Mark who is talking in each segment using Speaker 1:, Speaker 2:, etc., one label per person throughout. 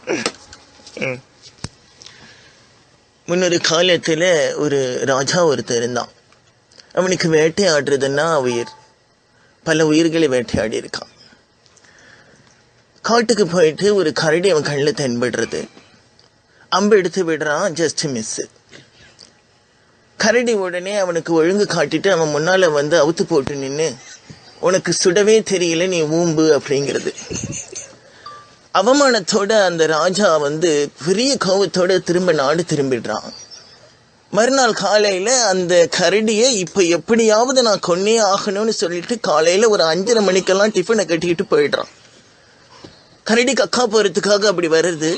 Speaker 1: முன்னொரு காலத்துல ஒரு ராஜா ஒருத்தர் இருந்தான் அவனுக்கு வேட்டையாடுறதுன்னா உயிர் பல உயிர்களை வேட்டையாடி இருக்கான் காட்டுக்கு போயிட்டு ஒரு கரடி அவன் கண்ணில் தென்படுறது அம்பு எடுத்து விடுறான் ஜஸ்ட் மிஸ் கரடி உடனே அவனுக்கு ஒழுங்கு காட்டிட்டு அவன் முன்னால வந்து அவுத்து போட்டு நின்னு உனக்கு சுடவே தெரியல நீ ஊம்பு அப்படிங்கிறது அவமானத்தோட அந்த ராஜா வந்து பெரிய கோவத்தோட திரும்ப நாடு திரும்பிடுறான் மறுநாள் காலையில அந்த கரடியை இப்ப எப்படியாவது நான் கொன்னே ஆகணும்னு சொல்லிட்டு காலையில ஒரு அஞ்சரை மணிக்கெல்லாம் டிஃபனை கட்டிக்கிட்டு போயிடுறான் கரடி கக்கா போறதுக்காக அப்படி வருது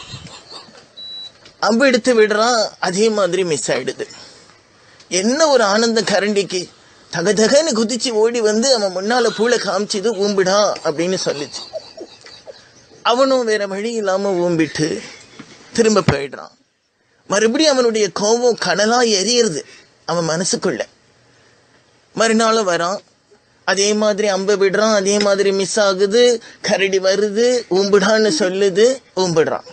Speaker 1: அம்பு எடுத்து விடுறான் அதே மாதிரி மிஸ் ஆயிடுது என்ன ஒரு ஆனந்தம் கரண்டிக்கு தகதகன்னு குதிச்சு ஓடி வந்து அவன் முன்னால பூளை காமிச்சது ஊம்பிடா அப்படின்னு சொல்லிச்சு அவனும் வேற வழி இல்லாம ஊம்பிட்டு திரும்ப போயிடுறான் மறுபடியும் அவனுடைய கோபம் கடலா எரியுறது அவன் மனசுக்குள்ள மறுநாளும் வரான் அதே மாதிரி அம்பை விடுறான் அதே மாதிரி மிஸ் ஆகுது கரடி வருது ஊம்பிடான்னு சொல்லுது ஊம்பிடுறான்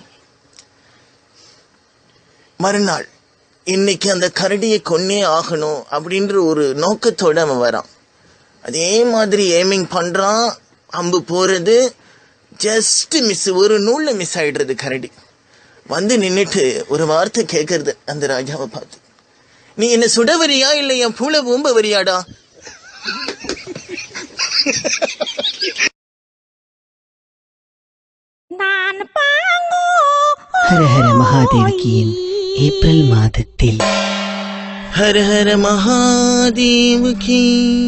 Speaker 1: மறுநாள் இன்னைக்கு அந்த கரடியை கொன்னே ஆகணும் அப்படின்ற ஒரு நோக்கத்தோட அவன் வரான் அதே மாதிரி ஏமிங் பண்றான் அம்பு போறது ஜஸ்ட் மிஸ் ஒரு நூல்ல மிஸ் ஆயிடுறது கரடி வந்து நின்னுட்டு ஒரு வார்த்தை கேட்கறது அந்த ராஜாவை பார்த்து நீ என்ன சுட வரியா இல்ல என் பூளை ஊம்ப வரியாடா
Speaker 2: ஹரஹர மகாதேவிகியின் ஏப்ரல் மாதத்தில்
Speaker 1: ஹர ஹர மகாதேவுக்கு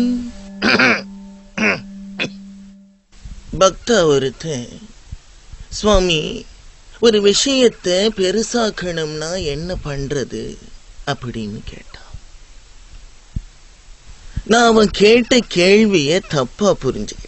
Speaker 1: பக்தா ஒருத்தன் சுவாமி ஒரு விஷயத்தை பெருசாக்கணும்னா என்ன பண்றது அப்படின்னு கேட்டான் நான் அவன் கேட்ட கேள்விய தப்பா புரிஞ்சுக்கிட்டேன்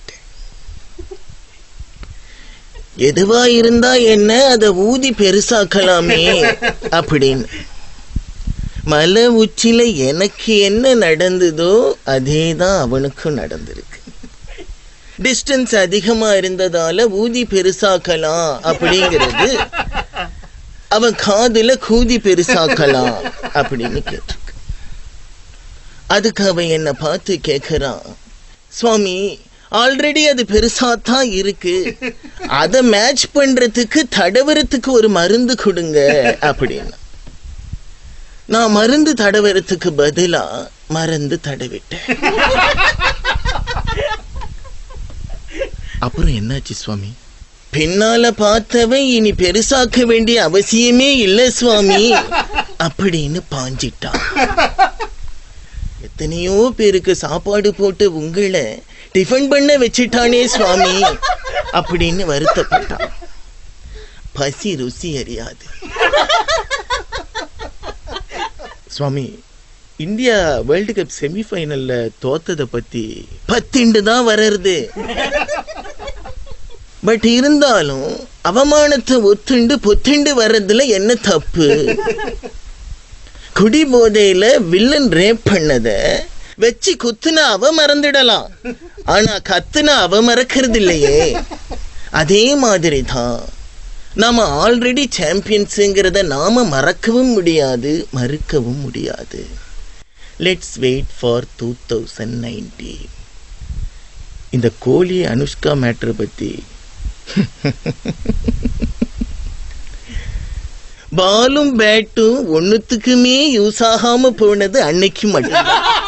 Speaker 1: எதுவா இருந்தா என்ன அதை ஊதி பெருசாக்கலாமே அப்படின்னு மலை உச்சில எனக்கு என்ன நடந்ததோ அதே தான் அவனுக்கும் நடந்திருக்கு டிஸ்டன்ஸ் அதிகமா இருந்ததால ஊதி பெருசாக்கலாம் அப்படிங்கிறது அவன் காதுல கூதி பெருசாக்கலாம் அப்படின்னு கேட்டிருக்கு அதுக்கு அவன் என்ன பார்த்து கேக்குறான் சுவாமி ஆல்ரெடி அது பெருசா தான் இருக்கு அத மேட்ச் பண்றதுக்கு தடவறதுக்கு ஒரு மருந்து கொடுங்க அப்படின்னு நான் மருந்து தடவறதுக்கு பதிலா மருந்து தடவிட்டேன் அப்புறம் என்னாச்சு சுவாமி பின்னால பார்த்தவன் இனி பெருசாக்க வேண்டிய அவசியமே இல்ல சுவாமி அப்படின்னு பாஞ்சிட்டான் எத்தனையோ பேருக்கு சாப்பாடு போட்டு உங்களை டிஃபன் பண்ண வச்சிட்டானே சுவாமி அப்படின்னு வருத்தப்பட்டான் பசி ருசி அறியாது சுவாமி இந்தியா வேர்ல்டு கப் செமிஃபைனல்ல தோத்ததை பத்தி பத்திண்டு தான் வர்றது பட் இருந்தாலும் அவமானத்தை ஒத்துண்டு பொத்துண்டு வர்றதுல என்ன தப்பு குடி போதையில வில்லன் ரேப் பண்ணத வச்சு குத்துன அவ மறந்துடலாம் ஆனா கத்துன அவ மறக்கிறது இல்லையே அதே மாதிரி தான் நாம ஆல்ரெடி சாம்பியன்ஸுங்கிறத நாம மறக்கவும் முடியாது மறுக்கவும் முடியாது let's wait for two thousand nineteen இந்த கோலி அனுஷ்கா மேட்ரு பத்தி பாலும் பேட்டும் ஒண்ணுத்துக்குமே யூஸ் ஆகாம போனது அன்னைக்கு மட்டும்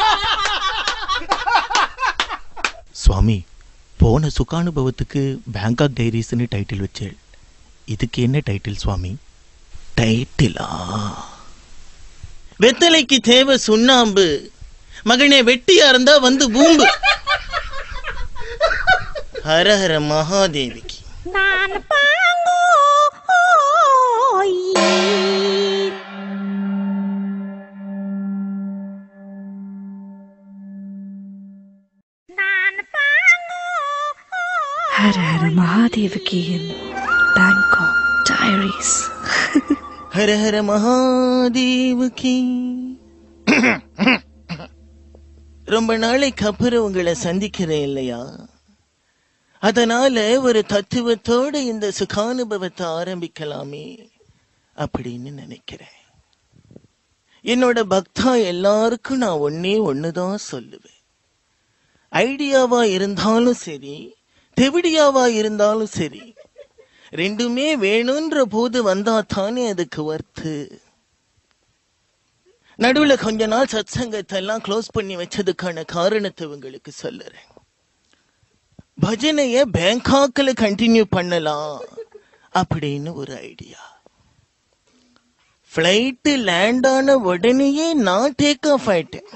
Speaker 1: சுவாமி போன சுகானுபவத்துக்கு பேங்காக் டைரிஸ்னு டைட்டில் வச்சேள் இதுக்கு என்ன டைட்டில் சுவாமி டைட்டிலா வெத்தலைக்கு தேவை சுண்ணாம்பு மகனே வெட்டியா இருந்தா வந்து பூம்பு ஹரஹர மகாதேவிக்கு
Speaker 2: ஹர ஹர மகாதேவகியின் பேங்காக் டைரிஸ்
Speaker 1: ஹரஹர மகாதேவுக்கு ரொம்ப நாளைக்கு அப்புறம் உங்களை சந்திக்கிறேன் இல்லையா அதனால ஒரு தத்துவத்தோட இந்த சுகானுபவத்தை ஆரம்பிக்கலாமே அப்படின்னு நினைக்கிறேன் என்னோட பக்தா எல்லாருக்கும் நான் ஒன்னே ஒண்ணுதான் சொல்லுவேன் ஐடியாவா இருந்தாலும் சரி தெவிடியாவா இருந்தாலும் சரி ரெண்டுமே வேணும்ன்ற போது வந்தா தானே அதுக்கு வர்த்து நடுவுல கொஞ்ச நாள் சத்சங்கத்தை எல்லாம் க்ளோஸ் பண்ணி வச்சதுக்கான காரணத்தை உங்களுக்கு சொல்லுறேன் பஜனைய பேங்காக்ல கண்டினியூ பண்ணலாம் அப்படின்னு ஒரு ஐடியா ஃப்ளைட்டு லேண்ட் ஆன உடனேயே நான் டேக் ஆஃப் ஆயிட்டேன்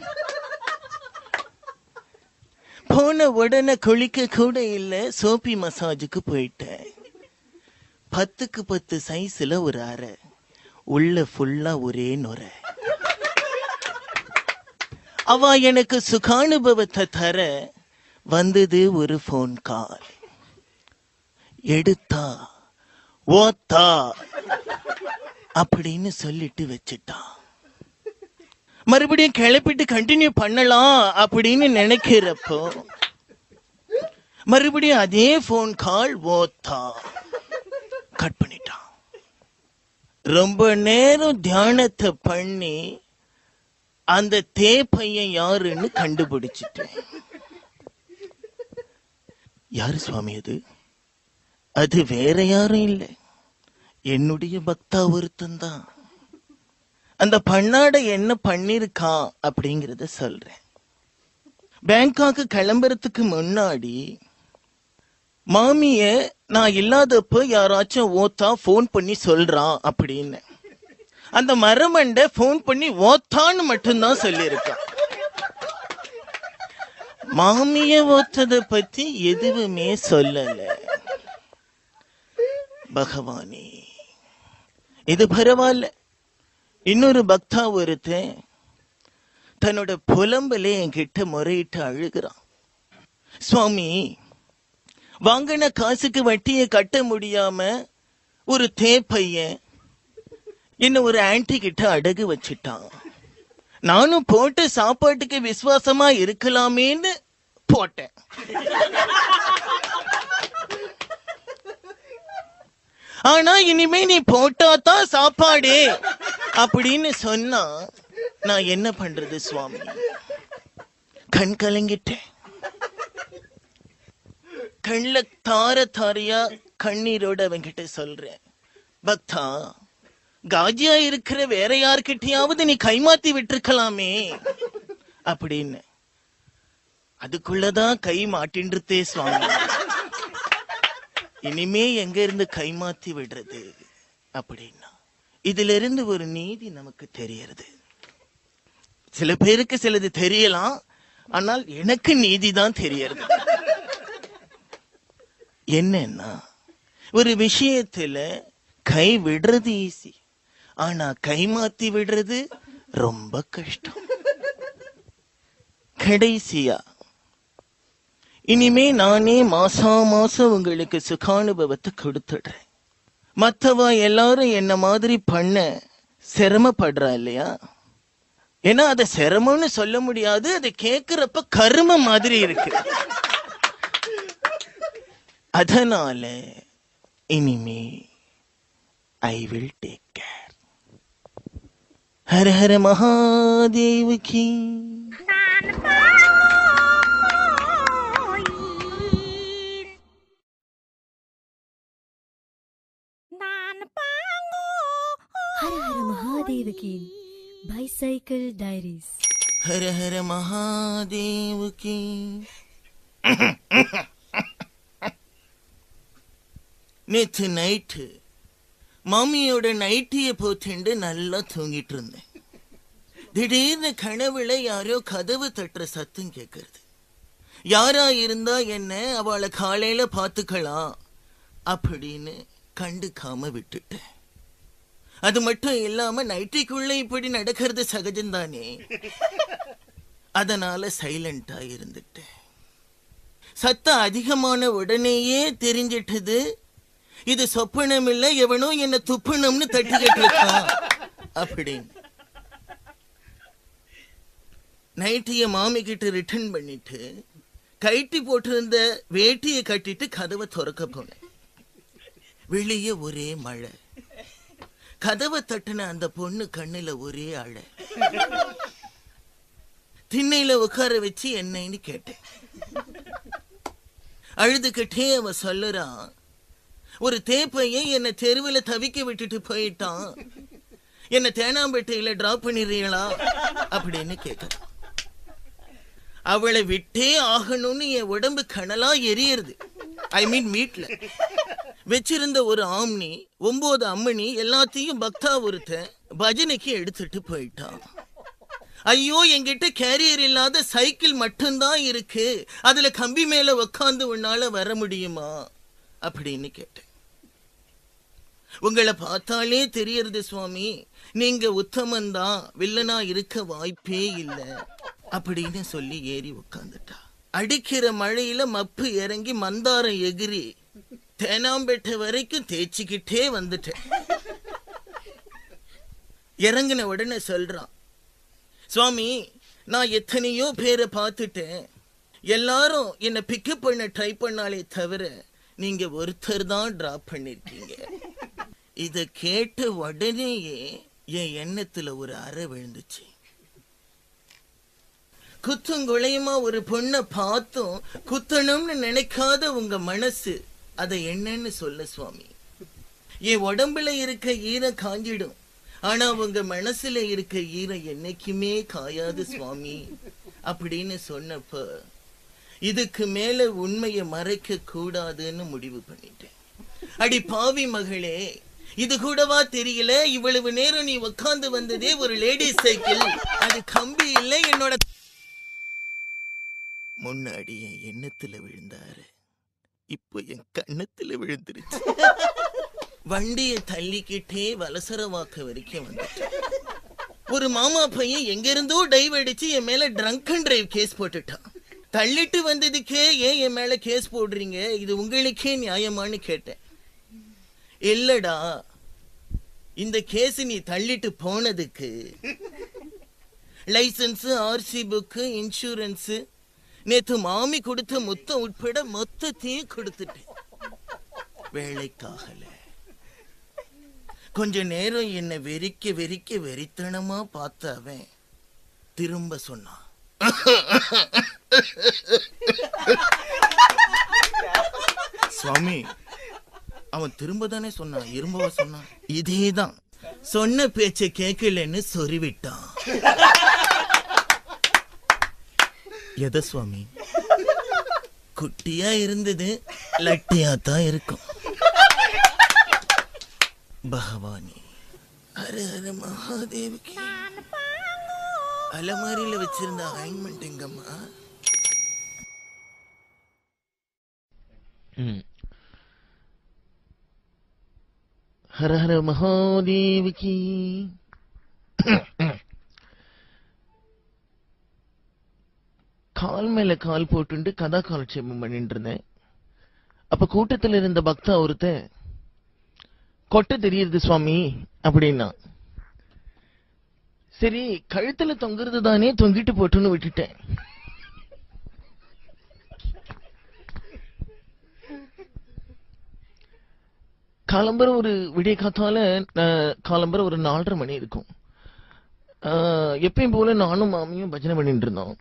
Speaker 1: போன உடனே குளிக்க கூட இல்ல சோப்பி மசாஜுக்கு போயிட்டேன் பத்துக்கு பத்து சைஸ்ல ஒரு அறை உள்ள ஃபுல்லா ஒரே நுரை அவ எனக்கு சுகானுபவத்தை தர வந்தது ஒரு ஃபோன் கால் எடுத்தா ஓத்தா அப்படின்னு சொல்லிட்டு வச்சுட்டான் மறுபடியும் கிளப்பிட்டு கண்டினியூ பண்ணலாம் அப்படின்னு நினைக்கிறப்போ மறுபடியும் அதே ஃபோன் கால் ஓத்தா கட் பண்ணிட்டான் ரொம்ப நேரம் தியானத்தை பண்ணி அந்த தே பையன் யாருன்னு கண்டுபிடிச்சிட்டேன் யாரு சுவாமி அது அது வேற யாரும் இல்லை என்னுடைய பக்தா ஒருத்தன் தான் அந்த பண்ணாட என்ன பண்ணிருக்கான் அப்படிங்கறத சொல்றேன் பேங்காக்கு கிளம்புறதுக்கு முன்னாடி மாமிய நான் இல்லாதப்ப யாராச்சும் ஓத்தா ஃபோன் பண்ணி சொல்றான் அப்படின்னு அந்த மரமண்ட ஃபோன் பண்ணி ஓத்தான்னு மட்டும்தான் சொல்லியிருக்கான் மாமிய ஓத்தத பத்தி எதுவுமே சொல்லல பகவானே இது பரவாயில்ல இன்னொரு பக்தா ஒருத்தன் தன்னோட புலம்பல என்கிட்ட முறையிட்டு அழுகிறான் சுவாமி வாங்கின காசுக்கு வட்டியை கட்ட முடியாம ஒரு தேப்பையன் என்ன ஒரு ஆன்டி கிட்ட அடகு வச்சிட்டான் நானும் போட்ட சாப்பாட்டுக்கு விசுவாசமா இருக்கலாமேன்னு போட்டேன் ஆனா இனிமே நீ போட்டாதான் சாப்பாடு அப்படின்னு சொன்னா நான் என்ன பண்றது சுவாமி கண் கலங்கிட்டேன் கண்ல தார தாரையா கண்ணீரோட அவன்கிட்ட சொல்றேன் பக்தா காஜியா இருக்கிற வேற யார்கிட்டயாவது நீ கைமாத்தி விட்டுருக்கலாமே அப்படின்னு அதுக்குள்ளதான் கை மாட்டின்றதே சுவாமி இனிமே எங்க இருந்து கைமாத்தி விடுறது அப்படின்னா இதுல இருந்து ஒரு நீதி நமக்கு தெரியறது சில பேருக்கு சிலது தெரியலாம் ஆனால் எனக்கு நீதி தான் தெரியறது என்னன்னா ஒரு விஷயத்துல கை விடுறது ஈஸி ஆனா கை மாத்தி விடுறது ரொம்ப கஷ்டம் கடைசியா இனிமே நானே மாசா மாசம் உங்களுக்கு சுகானுபவத்தை கொடுத்துடுறேன் மத்தவா எல்லாரும் என்ன மாதிரி பண்ண சிரமப்படுறா இல்லையா ஏன்னா அத சிரமம்னு சொல்ல முடியாது அதை கேக்குறப்ப கரும மாதிரி இருக்கு அதனால இனிமே I will take care Har Har Mahadev கி
Speaker 3: ஹர ஹர மகாதேவகி பைசைக்கிள் டைரிஸ்
Speaker 1: ஹர ஹர மகாதேவ் கி நேத்து நைட்டு மாமியோட நைட்டிய போச்சுண்டு நல்லா தூங்கிட்டு இருந்தேன் திடீர்னு கனவுல யாரோ கதவு தட்டுற சத்தம் கேக்குறது யாரா இருந்தா என்ன அவளை காலையில பாத்துக்கலாம் அப்படின்னு கண்டுக்காம விட்டுட்டேன் அது மட்டும் இல்லாம நைட்டிக்குள்ள இப்படி நடக்கிறது சகஜம்தானே அதனால சைலண்டா இருந்துட்டேன் சத்தம் அதிகமான உடனேயே தெரிஞ்சிட்டது இது சொப்பனம் இல்ல எவனோ என்ன துப்பணும்னு தட்டிக்கிட்டு இருக்கான் அப்படின்னு நைட்டிய மாமி கிட்ட ரிட்டர்ன் பண்ணிட்டு கைட்டி போட்டிருந்த வேட்டியை கட்டிட்டு கதவை திறக்க போனேன் வெளியே ஒரே மழை கதவை தட்டின அந்த பொண்ணு கண்ணுல ஒரே அழ திண்ணையில உட்கார வச்சு என்னன்னு கேட்டேன் அழுதுகிட்டே அவ சொல்லுறான் ஒரு தேப்பையன் என்னை தெருவில் தவிக்க விட்டுட்டு போயிட்டான் என்ன தேனாம்பேட்டையில டிராப் பண்ணிடுறீங்களா அப்படின்னு கேட்கறான் அவளை விட்டே ஆகணும்னு என் உடம்பு கனலா எரியுது ஐ மீன் வீட்ல வச்சிருந்த ஒரு ஆம்னி ஒன்பது அம்மணி எல்லாத்தையும் பக்தா ஒருத்தன் பஜனைக்கு எடுத்துட்டு போயிட்டான் ஐயோ என்கிட்ட கேரியர் இல்லாத சைக்கிள் மட்டும்தான் இருக்கு அதுல கம்பி மேல உக்காந்து உன்னால வர முடியுமா அப்படின்னு கேட்டேன் உங்களை பார்த்தாலே தெரியறது சுவாமி நீங்க உத்தமன்தான் வில்லனா இருக்க வாய்ப்பே இல்லை அப்படின்னு சொல்லி ஏறி உட்காந்துட்டா அடிக்கிற மழையில மப்பு இறங்கி மந்தாரம் எகிரி தேனாம்பேட்டை வரைக்கும் தேய்ச்சிக்கிட்டே வந்துட்டேன் இறங்கின உடனே சொல்றான் சுவாமி நான் எத்தனையோ பேரை பார்த்துட்டேன் எல்லாரும் என்னை பிக்கப் பண்ண ட்ரை பண்ணாலே தவிர நீங்க ஒருத்தர் தான் டிராப் பண்ணிருக்கீங்க இத கேட்ட உடனேயே என் எண்ணத்துல ஒரு அறை விழுந்துச்சு குத்துங்குளையுமா ஒரு பொண்ணை பார்த்தும் குத்தணும்னு நினைக்காத உங்க மனசு அதை என்னன்னு சொல்ல சுவாமி என் உடம்புல இருக்க ஈரம் காஞ்சிடும் ஆனா உங்க மனசுல இருக்க ஈரம் என்னைக்குமே காயாது சுவாமி அப்படின்னு சொன்னப்ப இதுக்கு மேல உண்மையை மறைக்க கூடாதுன்னு முடிவு பண்ணிட்டேன் அடி பாவி மகளே இது கூடவா தெரியல இவ்வளவு நேரம் நீ உட்கார்ந்து வந்ததே ஒரு லேடிஸ் சைக்கிள் அது கம்பி இல்ல என்னோட முன்னாடி என் எண்ணத்துல விழுந்தாரு இப்போ என் கண்ணத்துல விழுந்துருச்சு வண்டியை தள்ளிக்கிட்டே வலசரவாக்க வரைக்கும் வந்துட்டேன் ஒரு மாமா பையன் எங்க இருந்தோ டைவ் அடிச்சு என் மேல ட்ரங்க் அண்ட் டிரைவ் கேஸ் போட்டுட்டான் தள்ளிட்டு வந்ததுக்கே ஏன் என் மேல கேஸ் போடுறீங்க இது உங்களுக்கே நியாயமான்னு கேட்டேன் இல்லடா இந்த கேஸ் நீ தள்ளிட்டு போனதுக்கு லைசன்ஸ் ஆர்சி புக்கு இன்சூரன்ஸ் நேத்து மாமி கொடுத்த மொத்தம் உட்பட மொத்தத்தையும் கொடுத்துட்டேன் வேலைக்காகல கொஞ்ச நேரம் என்னை வெறிக்க வெறிக்க வெறித்தனமா பார்த்த அவன் திரும்ப சொன்னான் சுவாமி அவன் திரும்ப தானே சொன்னான் இரும்பவா சொன்னான் இதேதான் சொன்ன பேச்ச கேட்கலன்னு சொருவிட்டான் எத சுவாமி குட்டியா இருந்தது லட்டியா தான் இருக்கும் பகவானி ஹர ஹர மகாதேவிக்கு அலமாரியில வச்சிருந்த ஆயின்மெண்ட் எங்கம்மா
Speaker 4: ம்.
Speaker 1: ஹர ஹர மகாதேவிக்கு கால் மேல கால் போட்டுண்டு கதா காலட்சேபம் பண்ணிட்டு இருந்தேன் அப்ப கூட்டத்துல இருந்த பக்தா ஒருத்தன் கொட்டை தெரியுது சுவாமி அப்படின்னா சரி கழுத்துல தொங்குறது தானே தொங்கிட்டு போட்டுன்னு விட்டுட்டேன் காலம்பரம் ஒரு விடிய காத்தால அஹ், காலம்பரம் ஒரு நாலரை மணி இருக்கும் அஹ், எப்பயும் போல நானும் மாமியும் பஜனை பண்ணிட்டு இருந்தோம்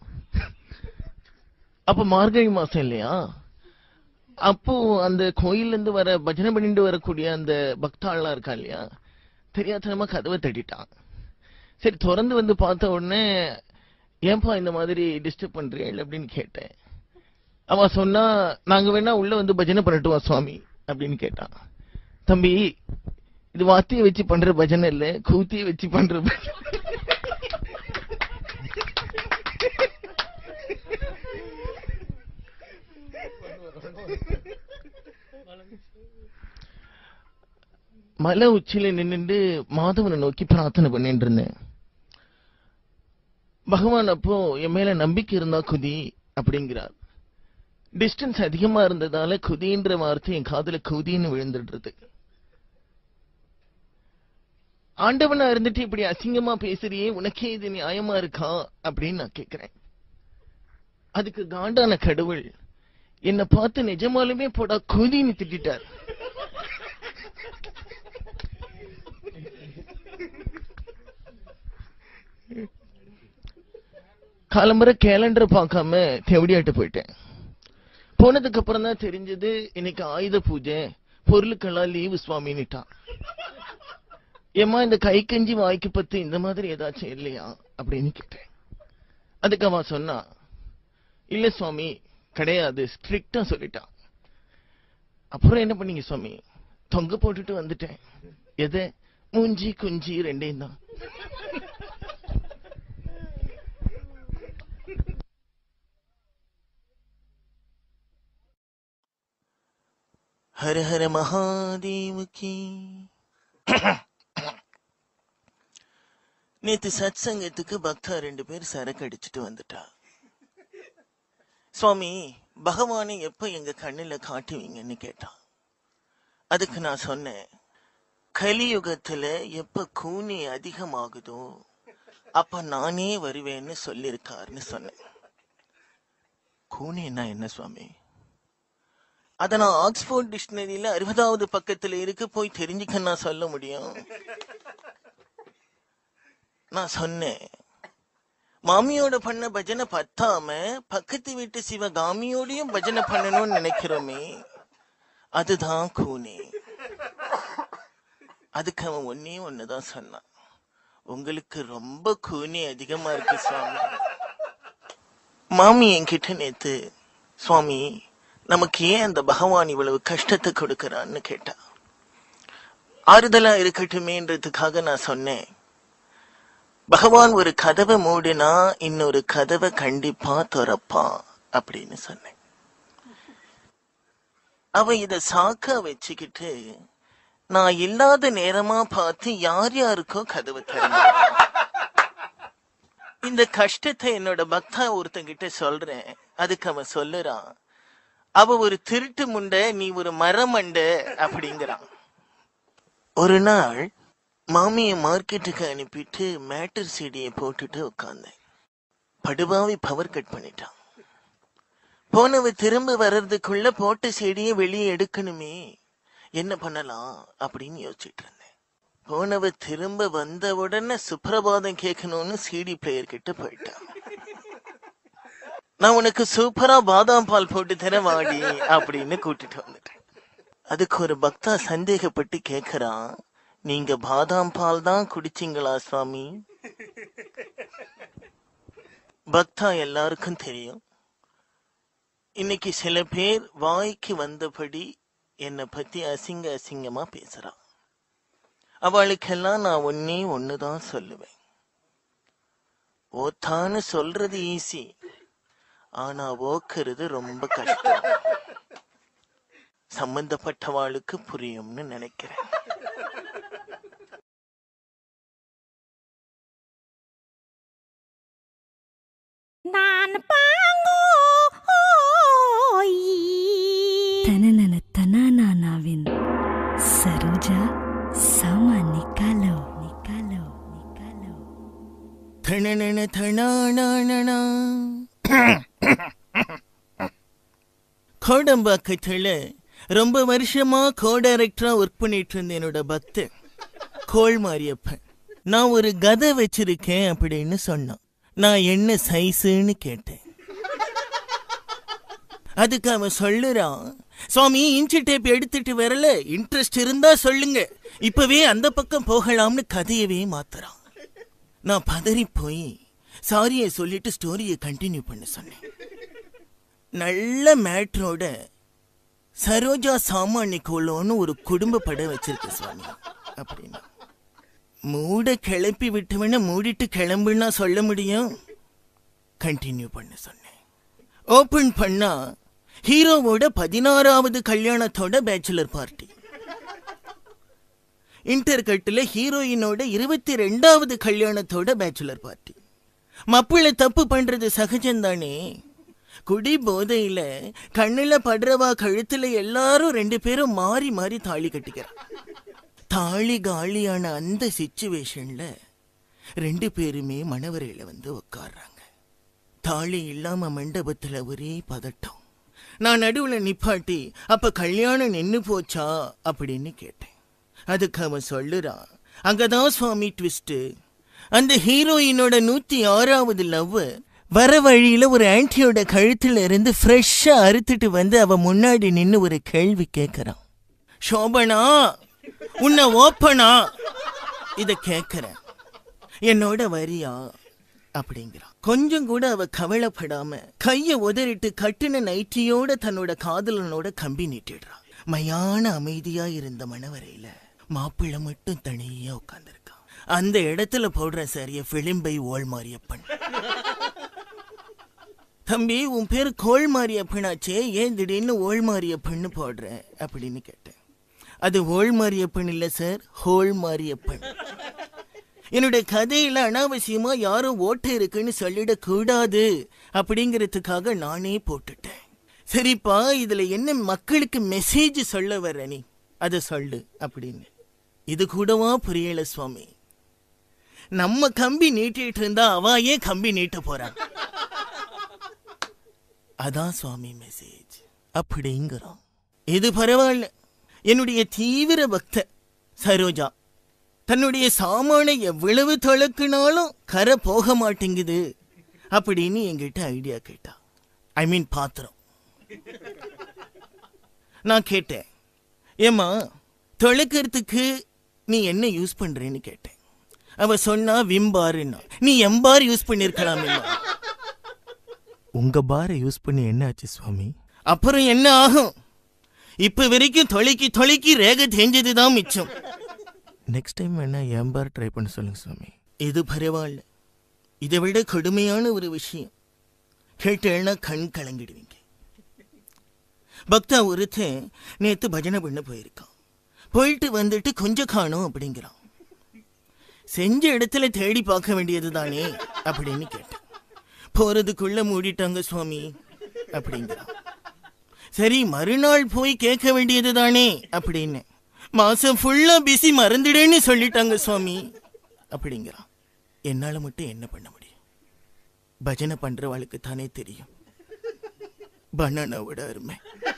Speaker 1: அப்ப மார்கழி மாசம் இல்லையா அப்போ அந்த கோயில்ல இருந்து வர பஜனை பண்ணிட்டு வரக்கூடிய அந்த பக்தாள்லாம் இருக்கா இல்லையா தெரியாதனமா கதவை தட்டிட்டான் சரி திறந்து வந்து பார்த்த உடனே ஏன்பா இந்த மாதிரி டிஸ்டர்ப் பண்றீங்க அப்படின்னு கேட்டேன் அவன் சொன்னா நாங்க வேணா உள்ள வந்து பஜனை பண்ணட்டுமா சுவாமி அப்படின்னு கேட்டான் தம்பி இது வாத்திய வச்சு பண்ற பஜனை இல்ல கூத்திய வச்சு பண்ற பஜனை மலை உச்சியில நின்னுட்டு மாதவனை நோக்கி பிரார்த்தனை பண்ணிட்டு இருந்தேன் பகவான் அப்போ என் மேல நம்பிக்கை இருந்தா குதி அப்படிங்கிறார் டிஸ்டன்ஸ் அதிகமா இருந்ததால குதின்ற வார்த்தை என் காதுல குதின்னு விழுந்துடுறது ஆண்டவனா இருந்துட்டு இப்படி அசிங்கமா பேசுறியே உனக்கே இது நியாயமா இருக்கா அப்படின்னு நான் கேக்குறேன் அதுக்கு காண்டான கடவுள் என்ன பார்த்து நிஜமாலுமே போடா குதின்னு திட்டார் காலம்பர கேலண்டர் பார்க்காம தெவடியாட்டு போயிட்டேன் போனதுக்கு அப்புறம் தான் தெரிஞ்சது இன்னைக்கு ஆயுத பூஜை பொருளுக்கெல்லாம் லீவு சுவாமின்னுட்டான் ஏம்மா இந்த கை கஞ்சி வாய்க்கு பத்து இந்த மாதிரி ஏதாச்சும் இல்லையா அப்படின்னு கேட்டேன் அதுக்கு அவன் சொன்னா இல்ல சுவாமி கிடையாது ஸ்ட்ரிக்டா சொல்லிட்டான் அப்புறம் என்ன பண்ணீங்க சுவாமி தொங்க போட்டுட்டு வந்துட்டேன் எது மூஞ்சி குஞ்சி ரெண்டையும் தான் ஹர ஹர மகாதேவுக்கு நேத்து சத் சங்கத்துக்கு பக்தா ரெண்டு பேர் சரக்கு அடிச்சுட்டு வந்துட்டா சுவாமி பகவானை எப்ப எங்க கண்ணுல காட்டுவீங்கன்னு கேட்டான் அதுக்கு நான் சொன்னேன் கலியுகத்துல எப்ப கூனி அதிகமாகுதோ அப்ப நானே வருவேன்னு சொல்லியிருக்காருன்னு சொன்னேன் கூனின்னா என்ன சுவாமி அத நான் ஆக்ஸ்போர்ட் டிக்ஷனரியில அறுபதாவது பக்கத்துல இருக்கு போய் தெரிஞ்சுக்க நான் சொல்ல முடியும் நான் சொன்னேன் மாமியோட பண்ண பஜனை பத்தாம பக்கத்து வீட்டு சிவகாமியோடையும் பஜனை பண்ணணும்னு நினைக்கிறோமே அதுதான் கூனி அதுக்கு அவன் ஒன்னே ஒண்ணுதான் சொன்னான் உங்களுக்கு ரொம்ப கூனி அதிகமா இருக்கு சுவாமி மாமி என்கிட்ட நேத்து சுவாமி நமக்கு ஏன் அந்த பகவான் இவ்வளவு கஷ்டத்தை கொடுக்கறான்னு கேட்டா ஆறுதலா இருக்கட்டுமேன்றதுக்காக நான் சொன்னேன் பகவான் ஒரு கதவை மூடினா இன்னொரு கதவை கண்டிப்பா திறப்பான் அப்படின்னு சொன்னேன் அவ இத சாக்கா வச்சுக்கிட்டு நான் இல்லாத நேரமா பார்த்து யார் யாருக்கோ கதவு திறந்து இந்த கஷ்டத்தை என்னோட பக்தா ஒருத்தங்கிட்ட சொல்றேன் அதுக்கு அவன் சொல்லுறான் அவ ஒரு திருட்டு முண்டை நீ ஒரு மரமண்ட அப்படிங்கிறான் ஒரு நாள் மாமிய மார்க்கெட்டுக்கு அனுப்பிட்டு மேட்டர் சீடியை போட்டுட்டு உட்கார்ந்தேன் படுபாவி பவர் கட் பண்ணிட்டான் போனவ திரும்ப வர்றதுக்குள்ள போட்ட செடியை வெளியே எடுக்கணுமே என்ன பண்ணலாம் அப்படின்னு யோசிச்சுட்டு இருந்தேன் போனவ திரும்ப வந்த உடனே சுப்பிரபாதம் கேட்கணும்னு சிடி பிளேயர் கிட்ட போயிட்டான் நான் உனக்கு சூப்பரா பாதாம் பால் போட்டு தரேன் வாடி அப்படின்னு கூட்டிட்டு வந்துட்டேன் அதுக்கு ஒரு பக்தா சந்தேகப்பட்டு கேக்குறான் நீங்க பாதாம் பால் தான் குடிச்சீங்களா சுவாமி பக்தா எல்லாருக்கும் தெரியும் இன்னைக்கு சில பேர் வாய்க்கு வந்தபடி என்னை பத்தி அசிங்க அசிங்கமா பேசுறான் அவளுக்கெல்லாம் நான் ஒன்னே ஒண்ணுதான் சொல்லுவேன் ஓத்தான்னு சொல்றது ஈஸி ஆனா ஓக்குறது ரொம்ப கஷ்டம் சம்பந்தப்பட்டவாளுக்கு புரியும்னு நினைக்கிறேன்
Speaker 4: நான் பாங்கோ
Speaker 3: தனனன தனானாவின் சரோஜா சாமா நிக்காலோ நிக்காலோ நிக்காலோ
Speaker 1: தணனன தணானானா. கோடம்பாக்கத்துல ரொம்ப வருஷமா கோ டைரக்டரா ஒர்க் பண்ணிட்டு இருந்த என்னோட பக்தன் கோள் மாரியப்பன் நான் ஒரு கதை வச்சிருக்கேன் அப்படின்னு சொன்னான் நான் என்ன சைஸுன்னு கேட்டேன் அதுக்கு அவன் சொல்லுறான் சுவாமி இன்ச்சி டேப் எடுத்துட்டு வரல இன்ட்ரெஸ்ட் இருந்தா சொல்லுங்க இப்பவே அந்த பக்கம் போகலாம்னு கதையவே மாத்துறான் நான் பதறி போய் சாரியை சொல்லிட்டு ஸ்டோரியை கண்டினியூ பண்ண சொன்னேன் நல்ல மேட்ரோட சரோஜா சாமானிக்கோலோன்னு ஒரு குடும்ப படம் வச்சிருக்கு சுவாமி அப்படின்னு மூட கிளப்பி விட்டவன மூடிட்டு கிளம்புன்னா சொல்ல முடியும் கண்டினியூ பண்ண சொன்னேன் ஓபன் பண்ணா ஹீரோவோட பதினாறாவது கல்யாணத்தோட பேச்சுலர் பார்ட்டி இன்டர்கட்டில் ஹீரோயினோட இருபத்தி ரெண்டாவது கல்யாணத்தோட பேச்சுலர் பார்ட்டி மப்பிள தப்பு பண்றது சகஜம்தானே குடி போதையில கண்ணுல படுறவா கழுத்துல எல்லாரும் ரெண்டு பேரும் மாறி மாறி தாலி கட்டிக்கிறான் தாலி காலியான அந்த சிச்சுவேஷன்ல ரெண்டு பேருமே மணவரையில வந்து உட்கார்றாங்க தாலி இல்லாம மண்டபத்துல ஒரே பதட்டம் நான் நடுவுல நிப்பாட்டி அப்ப கல்யாணம் நின்னு போச்சா அப்படின்னு கேட்டேன் அதுக்கு அவன் சொல்லுறான் அங்கதான் சுவாமி ட்விஸ்ட் அந்த ஹீரோயினோட நூத்தி ஆறாவது லவ் வர வழியில ஒரு ஆன்ட்டியோட கழுத்துல இருந்து ஃப்ரெஷ்ஷா அறுத்துட்டு வந்து அவ முன்னாடி நின்னு ஒரு கேள்வி கேட்கறான் சோபனா உன்னை ஓப்பனா இத கேட்கறேன் என்னோட வரியா அப்படிங்கிறான் கொஞ்சம் கூட அவ கவலைப்படாம கைய உதறிட்டு கட்டின நைட்டியோட தன்னோட காதலனோட கம்பி நீட்டிடுறான் மயான அமைதியா இருந்த மணவரையில மாப்பிள்ளை மட்டும் தனியா உட்கார்ந்திருக்கான் அந்த இடத்துல போடுற சரிய பிளிம்பை ஓள் மாரியப்பன் தம்பி உன் பேர் கோள் மாரியப்பனாச்சே ஏன் திடீர்னு ஓள் மாரியப்பன்னு போடுற அப்படின்னு கேட்டேன் அது ஓள் மாரியப்பன் இல்ல சார் ஹோள் மாரியப்பன் என்னுடைய கதையில அனாவசியமா யாரும் ஓட்டு இருக்குன்னு சொல்லிடக் கூடாது அப்படிங்கிறதுக்காக நானே போட்டுட்டேன் சரிப்பா இதுல என்ன மக்களுக்கு மெசேஜ் சொல்ல வர்ற நீ அதை சொல்லு அப்படின்னு இது கூடவா புரியல சுவாமி நம்ம கம்பி நீட்டிட்டு இருந்தா அவ ஏன் கம்பி நீட்ட போறான் அதான் சுவாமி மெசேஜ் அப்படிங்கிறான் இது பரவாயில்ல என்னுடைய தீவிர பக்த சரோஜா தன்னுடைய சாமானை எவ்வளவு தொலைக்குனாலும் கரை போக மாட்டேங்குது அப்படின்னு என்கிட்ட ஐடியா கேட்டா ஐ மீன் பாத்திரம் நான் கேட்டேன் ஏம்மா தொலைக்கிறதுக்கு நீ என்ன யூஸ் பண்றேன்னு கேட்டேன் அவ சொன்னா விம்பாருன்னா நீ எம்பார் யூஸ் பண்ணிருக்கலாம் உங்க பாரை யூஸ் பண்ணி என்ன ஆச்சு சுவாமி அப்புறம் என்ன ஆகும் இப்ப வரைக்கும் தொலைக்கி தொலைக்கி ரேக தேஞ்சதுதான் மிச்சம் நெக்ஸ்ட் டைம் வேணா என் பார் ட்ரை பண்ண சொல்லுங்க சுவாமி இது பரவாயில்ல இதை விட கொடுமையான ஒரு விஷயம் கேட்டேன்னா கண் கலங்கிடுவீங்க பக்தா ஒருத்தன் நேத்து பஜனை பண்ண போயிருக்கான் போயிட்டு வந்துட்டு கொஞ்சம் காணும் அப்படிங்கிறான் செஞ்ச இடத்துல தேடி பார்க்க வேண்டியது தானே அப்படின்னு கேட்டேன் போறதுக்குள்ள மூடிட்டாங்க சுவாமி அப்படிங்கிறான் சரி மறுநாள் போய் கேட்க வேண்டியது தானே அப்படின்னு மாசம் ஃபுல்லா பிஸி மறந்துடுன்னு சொல்லிட்டாங்க சுவாமி அப்படிங்கிறான் என்னால மட்டும் என்ன பண்ண முடியும் பஜனை பண்றவாளுக்கு தானே தெரியும் பனானாவோட அருமை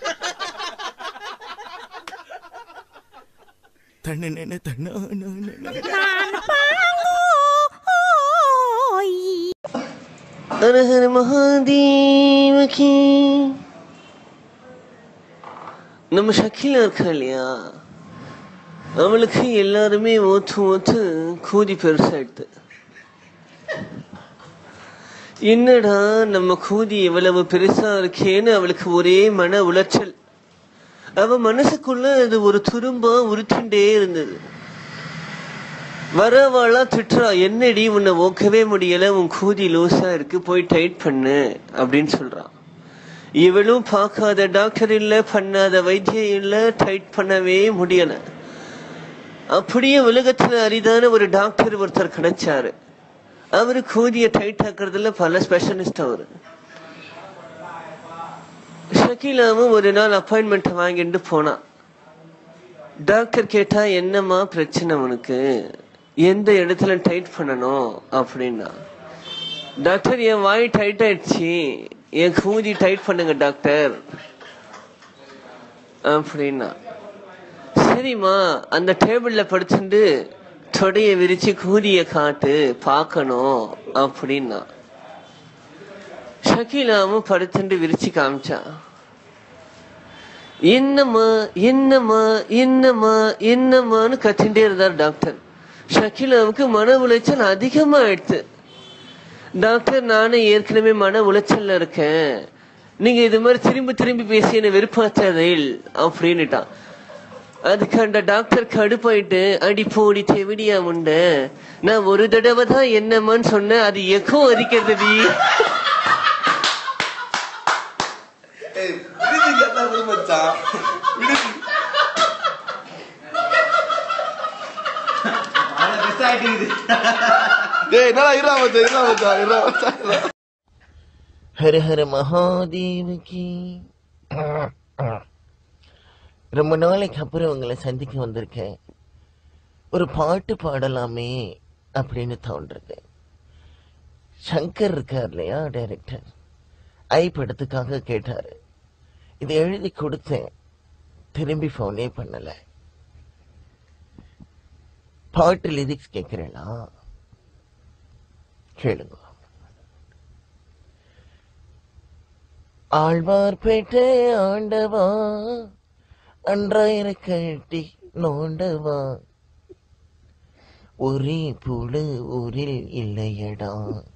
Speaker 1: தண்ணு தண்ணா
Speaker 4: நான் பாங்கோ
Speaker 5: हर हर महादेव की நம்ம ஷக்கிலா இருக்கா இல்லையா அவளுக்கு எல்லாருமே ஓத்து ஓத்து கூதி பெருசாயிடுது என்னடா நம்ம கூதி எவ்வளவு பெருசா இருக்கேன்னு அவளுக்கு ஒரே மன உளைச்சல் அவ மனசுக்குள்ள அது ஒரு துரும்பா உறுத்திண்டே இருந்தது வரவாளா திட்டுறா என்னடி உன்னை ஓக்கவே முடியல உன் கூதி லூசா இருக்கு போய் டைட் பண்ணு அப்படின்னு சொல்றான் இவளும் பார்க்காத டாக்டர் இல்ல பண்ணாத வைத்தியம் இல்ல டைட் பண்ணவே முடியல அப்படியே உலகத்துல அரிதான ஒரு டாக்டர் ஒருத்தர் கிடைச்சாரு அவரு கூதிய டைட் ஆக்குறதுல பல ஸ்பெஷலிஸ்ட் அவரு ஷக்கீலாவும் ஒரு நாள் அப்பாயின்மெண்ட் வாங்கிட்டு போனான் டாக்டர் கேட்டா என்னம்மா பிரச்சனை உனக்கு எந்த இடத்துல டைட் பண்ணணும் அப்படின்னா டாக்டர் என் வாய் டைட் ஆயிடுச்சு என் கூதி டைட் பண்ணுங்க டாக்டர் அப்படின்னா சரிம்மா அந்த டேபிள்ல படுத்துட்டு தொடைய விரிச்சு கூதிய காட்டு பார்க்கணும் அப்படின்னா ஷக்கீலாவும் படுத்துட்டு விரிச்சு காமிச்சா என்னம்மா என்னம்மா என்னம்மா என்னம்மான்னு கத்திண்டே இருந்தார் டாக்டர் ஷக்கீலாவுக்கு மன உளைச்சல் அதிகமா ஆயிடுச்சு டாக்டர் நானும் ஏற்கனவே மன உளைச்சல்ல இருக்கேன் நீங்க இது மாதிரி திரும்பி திரும்பி பேசி என்ன வெறுப்பாத்ததில் அப்படின்னுட்டான் அதுக்கு அந்த டாக்டர் கடுப்பாயிட்டு அடி போடி தெவிடியா முண்ட நான் ஒரு தடவை தான் என்னம்மான்னு சொன்னேன் அது எக்கோ அரிக்கிறதுடி
Speaker 6: டேய் என்னடா இருடா மச்சான் இருடா மச்சான் இருடா மச்சான் இருடா.
Speaker 1: ஹர ஹர மகாதேவகி ரொம்ப நாளைக்கு அப்புறம் உங்களை சந்திக்க வந்திருக்கேன் ஒரு பாட்டு பாடலாமே அப்படின்னு தோன்றது சங்கர் இருக்கார் இல்லையா டைரக்டர் ஐ படத்துக்காக கேட்டாரு இதை எழுதி கொடுத்தேன் திரும்பி ஃபோனே பண்ணல பாட்டு லிரிக்ஸ் கேட்கிறேனா கேளுங்க ஆழ்வார்பேட்டை ஆண்டவா அன்றாயிர கட்டி நோண்டவா ஒரே புழு ஊரில் இல்லையடா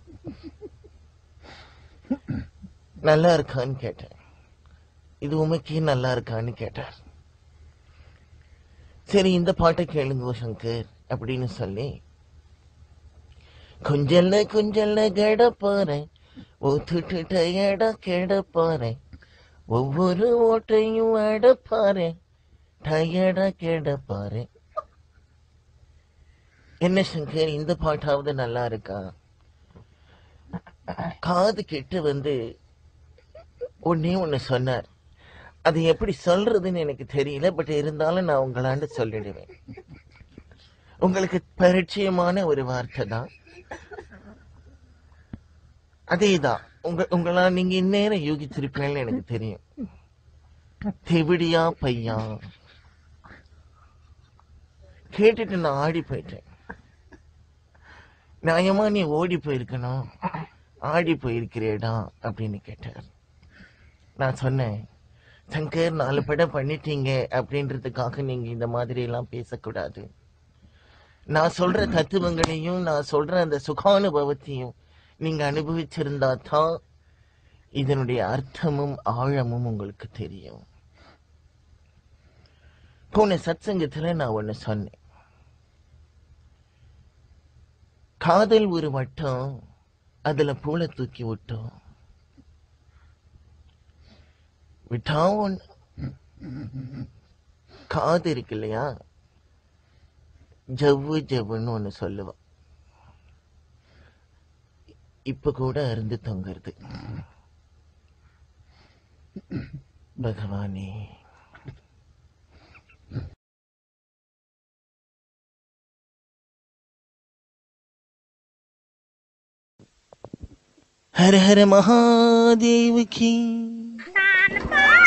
Speaker 1: நல்லா இருக்கான்னு கேட்டேன் இது உமைக்கு நல்லா இருக்கான்னு கேட்டார் சரி இந்த பாட்டை கேளுங்க சங்கர் அப்படின்னு சொல்லி கொஞ்சல்ல கொஞ்சல்ல கெட போறேன் ஊத்துட்டு டயர்டா கெட போறேன் ஒவ்வொரு ஓட்டையும் அடப்பாரு டயர்டா கெட பாரு என்ன சங்கர் இந்த பாட்டாவது நல்லா இருக்கா காது கெட்டு வந்து ஒன்னே ஒண்ணு சொன்னார் அது எப்படி சொல்றதுன்னு எனக்கு தெரியல பட் இருந்தாலும் நான் உங்களாண்டு சொல்லிடுவேன் உங்களுக்கு பரிச்சயமான ஒரு வார்த்தை தான் அதேதான் உங்க உங்களா நீங்க இந்நேரம் யூகிச்சிருப்பீங்கன்னு எனக்கு தெரியும் தெவிடியா பையா கேட்டுட்டு நான் ஆடி போயிட்டேன் நியாயமா நீ ஓடி போயிருக்கணும் ஆடி போயிருக்கிறேடா அப்படின்னு கேட்டார் நான் சொன்னேன் சங்கர் நாலு படம் பண்ணிட்டீங்க அப்படின்றதுக்காக நீங்க இந்த மாதிரி எல்லாம் பேசக்கூடாது நான் சொல்ற தத்துவங்களையும் நான் சொல்ற அந்த சுகானுபவத்தையும் நீங்க அனுபவிச்சிருந்தா தான் இதனுடைய அர்த்தமும் ஆழமும் உங்களுக்கு தெரியும் போன சத்சங்கத்துல நான் ஒண்ணு சொன்னேன் காதல் ஒரு வட்டம் அதுல பூளை தூக்கி விட்டோம் விட்டா ஒண்ணு காது இருக்கு இல்லையா ஜவ்வு ஜவ்வுன்னு ஒண்ணு சொல்லுவா இப்ப கூட அருந்து தொங்குறது பகவானே ஹர ஹர மகாதேவ் கி
Speaker 4: நான்